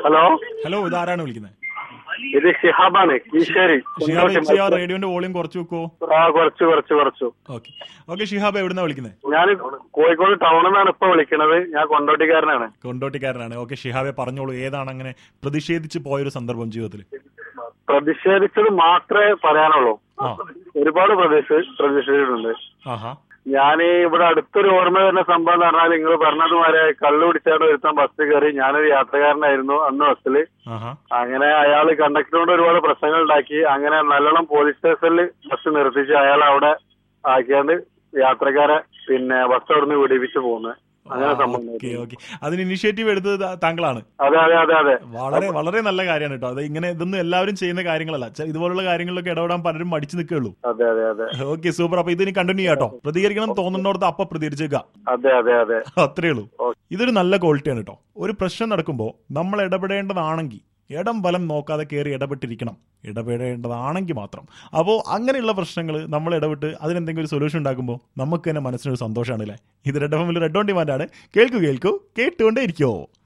hello hello ഇതാരാണ് വിളിക്കുന്നത് ഇത് ഷിഹാബാണ് കീശേരി ഷിഹാബ് ഇച്ചിരി ആ റേഡിയോന്റെ വോളിയം കുറച്ച് വെക്കോ ആ കുറച്ച് കുറച്ച് കുറച്ചു ഓക്കെ ഓക്കെ ഷിഹാബ് എവിടുന്നാ വിളിക്കുന്നത് ഞാൻ കോഴിക്കോട് ടൗണിൽ നിന്നാണ് ഇപ്പൊ വിളിക്കണത് ഞാൻ കൊണ്ടോട്ടിക്കാരനാണ് കൊണ്ടോട്ടിക്കാരനാണ് ഓക്കെ ഷിഹാബെ പറഞ്ഞോളൂ ഏതാണ് അങ്ങനെ പ്രതിഷേധിച്ച് പോയൊരു സന്ദർഭം ജീവിതത്തിൽ പ്രതിഷേധിച്ചത് മാത്രമേ പറയാനുള്ളൂ ആ ഒരുപാട് പ്രദേശ് പ്രതിഷേധിച്ചിട്ടുണ്ട് ആഹാ ഞാൻ ഇവിടെ അടുത്തൊരു ഓർമ്മ വരുന്ന സംഭവം എന്ന് പറഞ്ഞാൽ നിങ്ങൾ പറഞ്ഞതുമാരെ കള്ളു പിടിച്ചാണ്ട് വരുത്താൻ ബസ് കയറി ഞാനൊരു യാത്രക്കാരനായിരുന്നു അന്ന് ബസ്സിൽ ആഹാ അങ്ങനെ അയാൾ കണ്ടക്ടറോട് ഒരുപാട് പ്രശ്നങ്ങൾ ഉണ്ടാക്കി അങ്ങനെ നല്ലോണം പോലീസ് സ്റ്റേഷനിൽ ബസ് നിർത്തിച്ച് അയാൾ അവിടെ ആക്കിയാണ്ട് യാത്രക്കാരെ പിന്നെ ബസ് അവിടുന്ന് വിടിപ്പിച്ച് പോകുന്നത് അങ്ങനെ സംഭവം ഓക്കെ ഓക്കെ അതിന് ഇനിഷ്യേറ്റീവ് എടുത്തത് താ- താങ്കളാണ് അതെ അതെ അതെ അതെ വളരെ വളരെ നല്ല കാര്യമാണ് കേട്ടോ അത് ഇങ്ങനെ ഇതൊന്നും എല്ലാവരും ചെയ്യുന്ന കാര്യങ്ങളല്ല ചെ- ഇതുപോലുള്ള കാര്യങ്ങളിലൊക്കെ ഇടപെടാൻ പലരും മടിച്ചു നിൽക്കുള്ളൂ അതെ അതെ അതെ ഓക്കെ സൂപ്പർ അപ്പൊ ഇതിനി കണ്ടിന്യൂ ചെയ്യാട്ടോ പ്രതികരിക്കണം തോന്നുന്നോടത്ത് അപ്പൊ പ്രതികരിച്ചേക്ക അതെ അതെ അതെ അത്രേ ഉള്ളൂ ഇതൊരു നല്ല ക്വാളിറ്റിയാണ് കേട്ടോ ഒരു പ്രശ്നം നടക്കുമ്പോൾ നമ്മൾ ഇടപെടേണ്ടതാണെങ്കിൽ ഇടം ബലം നോക്കാതെ കയറി ഇടപെട്ടിരിക്കണം ഇടപെടേണ്ടതാണെങ്കിൽ മാത്രം അപ്പോൾ അങ്ങനെയുള്ള പ്രശ്നങ്ങൾ നമ്മൾ ഇടപെട്ട് അതിനെന്തെങ്കിലും ഒരു സൊല്യൂഷൻ ഉണ്ടാക്കുമ്പോൾ നമുക്ക് തന്നെ മനസ്സിനൊരു സന്തോഷമാണ് അല്ലേ ഇത് റെഡ് എഫ് റെഡ് ഓൺ ഡിമാൻഡാണ് കേൾക്കൂ കേൾക്കൂ കേട്ടുകൊണ്ടേ ഇരിക്കുമോ